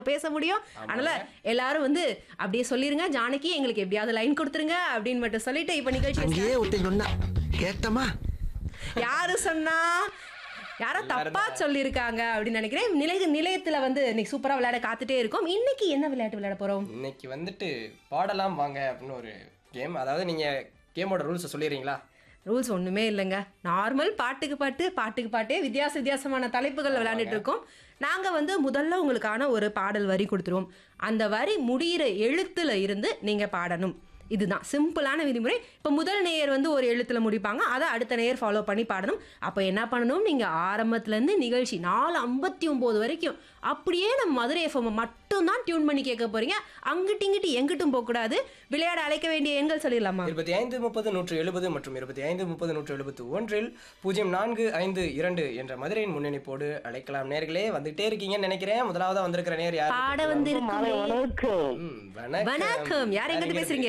பேச முடியும் அதனால எல்லாரும் வந்து அப்படியே சொல்லிருங்க ஜானகி எங்களுக்கு எப்படியாவது லைன் கொடுத்துருங்க அப்படின்னு மட்டும் சொல்லிட்டு இப்ப நிகழ்ச்சி அங்கேயே ஒருத்தன் சொன்னா கேட்டமா யாரு சொன்னா யாரோ தப்பா சொல்லியிருக்காங்க அப்படின்னு நினைக்கிறேன் நிலைய நிலையத்துல வந்து இன்னைக்கு சூப்பரா விளையாட காத்துட்டே இருக்கோம் இன்னைக்கு என்ன விளையாட்டு விளையாட போறோம் இன்னைக்கு வந்துட்டு பாடலாம் வாங்க அப்படின்னு ஒரு கேம் அதாவது நீங்க கேமோட ரூல்ஸை சொல்லிடுறீங்களா ரூல்ஸ் ஒண்ணுமே இல்லைங்க நார்மல் பாட்டுக்கு பாட்டு பாட்டுக்கு பாட்டே வித்தியாச வித்தியாசமான தலைப்புகள் விளையாண்டுட்டு இருக்கோம் நாங்க வந்து முதல்ல உங்களுக்கான ஒரு பாடல் வரி கொடுத்துருவோம் அந்த வரி முடியிற எழுத்துல இருந்து நீங்க பாடணும் இதுதான் சிம்பிளான விதிமுறை இப்போ முதல் நேயர் வந்து ஒரு எழுத்துல முடிப்பாங்க அதை அடுத்த நேயர் ஃபாலோ பண்ணி பாடணும் அப்போ என்ன பண்ணணும் நீங்க ஆரம்பத்துல இருந்து நிகழ்ச்சி நாலு ஐம்பத்தி ஒன்பது வரைக்கும் அப்படியே நம்ம மதுரை எஃப்எம் மட்டும் தான் டியூன் பண்ணி கேட்க போறீங்க அங்கிட்டு இங்கிட்டு எங்கிட்டும் போகக்கூடாது விளையாட அழைக்க வேண்டிய எண்கள் சொல்லிடலாமா இருபத்தி ஐந்து முப்பது நூற்று எழுபது மற்றும் இருபத்தி ஐந்து முப்பது நூற்று எழுபத்து ஒன்றில் பூஜ்ஜியம் நான்கு ஐந்து இரண்டு என்ற மதுரையின் முன்னணிப்போடு அழைக்கலாம் நேர்களே வந்துட்டே இருக்கீங்கன்னு நினைக்கிறேன் முதலாவதா வந்திருக்கிற நேர் யார் பாட வந்து மாலை வணக்கம் ம், வணக்கம் வணக்கம் யார் எங்கிட்ட யார் பேசுறீங்க